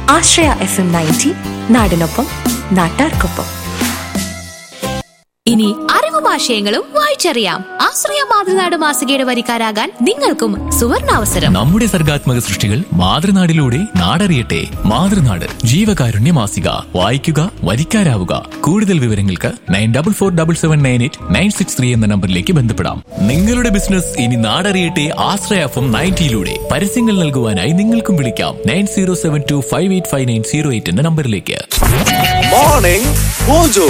ആശ്രയ F M ninety നാടിനൊപ്പം നാട്ടാർക്കൊപ്പം ഇനി അറിവും ആശയങ്ങളും വായിച്ചറിയാം ആശ്രയ മാതൃനാട് മാസികയുടെ വരിക്കാരാകാൻ നിങ്ങൾക്കും സുവർണാവസരം നമ്മുടെ സർഗാത്മക സൃഷ്ടികൾ മാതൃനാടിലൂടെ നാടറിയട്ടെ മാതൃനാട് ജീവകാരുണ്യ മാസിക വായിക്കുക വരിക്കാരാവുക കൂടുതൽ വിവരങ്ങൾക്ക് nine double four double seven nine eight nine six three എന്ന നമ്പറിലേക്ക് ബന്ധപ്പെടാം നിങ്ങളുടെ ബിസിനസ് ഇനി നാടറിയട്ടെ ആശ്രയ എഫ് എം നയൻറ്റിയിലൂടെ പരസ്യങ്ങൾ നൽകുവാനായി നിങ്ങൾക്കും വിളിക്കാം nine zero seven two five eight five nine zero eight എന്ന നമ്പറിലേക്ക് morning mojo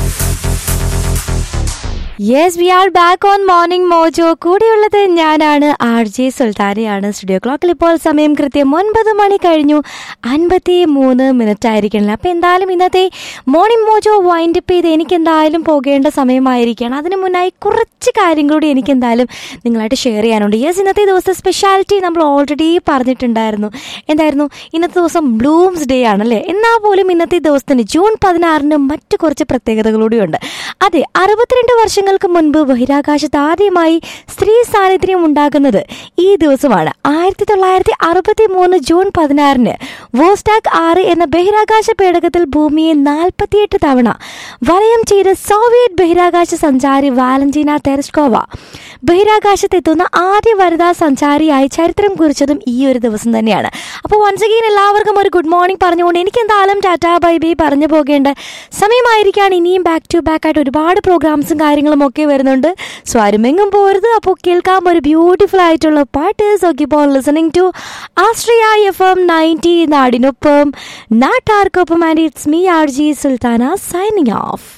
yes we are back on morning mojo കൂടെയുള്ളത് ഞാനാണ് ആർ ജെ സുൽത്താനയാണ് സ്റ്റുഡിയോ ക്ലോക്കിൽ ഇപ്പോൾ സമയം കൃത്യം ഒൻപത് മണി കഴിഞ്ഞു അൻപത്തി മൂന്ന് മിനിറ്റ് ആയിരിക്കണല്ലോ അപ്പോൾ എന്തായാലും ഇന്നത്തെ മോർണിംഗ് മോജോ വൈൻഡ് അപ്പ് ചെയ്ത് എനിക്ക് എന്തായാലും പോകേണ്ട സമയമായിരിക്കണം അതിന് മുന്നായി കുറച്ച് കാര്യം കൂടി എനിക്ക് എന്തായാലും നിങ്ങളായിട്ട് ഷെയർ ചെയ്യാനുണ്ട് യെസ് ഇന്നത്തെ ദിവസത്തെ സ്പെഷ്യാലിറ്റി നമ്മൾ ഓൾറെഡി പറഞ്ഞിട്ടുണ്ടായിരുന്നു എന്തായിരുന്നു ഇന്നത്തെ ദിവസം ബ്ലൂംസ് ഡേ ആണല്ലേ എന്നാൽ പോലും ഇന്നത്തെ ദിവസത്തിന് ജൂൺ പതിനാറിന് മറ്റു കുറച്ച് പ്രത്യേകതകളൂടിയുണ്ട് അതെ അറുപത്തിരണ്ട് വർഷങ്ങൾക്ക് മുൻപ് ബഹിരാകാശത്ത് ആദ്യമായി സ്ത്രീ സാന്നിധ്യം ഉണ്ടാകുന്നത് ഈ ദിവസമാണ് ആയിരത്തി തൊള്ളായിരത്തി അറുപത്തി മൂന്ന് ജൂൺ പതിനാറിന് വോസ്റ്റാക് ആറ് എന്ന ബഹിരാകാശ പേടകത്തിൽ ഭൂമിയെ നാൽപ്പത്തിയെട്ട് തവണ വലയം ചെയ്ത സോവിയറ്റ് ബഹിരാകാശ സഞ്ചാരി വാലന്റീന തെരസ്കോവ ബഹിരാകാശത്തെത്തുന്ന ആദ്യ വനിതാ സഞ്ചാരിയായി ചരിത്രം കുറിച്ചതും ഈ ഒരു ദിവസം തന്നെയാണ് അപ്പോൾ വൺസ് അഗെയിൻ എല്ലാവർക്കും ഒരു ഗുഡ് മോർണിംഗ് പറഞ്ഞുകൊണ്ട് എനിക്ക് എന്തായാലും ടാറ്റാ ബൈ ബൈ പറഞ്ഞു പോകേണ്ട സമയമായിരിക്കാണ് ഇനിയും ബാക്ക് ടു ബാക്ക് ആയിട്ട് ഒരുപാട് പ്രോഗ്രാംസും കാര്യങ്ങളും ഒക്കെ വരുന്നുണ്ട് സോ ആരുമെങ്ങും പോരുത് അപ്പോൾ കേൾക്കാം ഒരു ബ്യൂട്ടിഫുൾ ആയിട്ടുള്ള പാട്ട് സോ ഇപ്പോൾ listening to Astria F M ninety നാടിനൊപ്പം നാട്ടാർക്കൊപ്പം and it's me R J Sultana signing of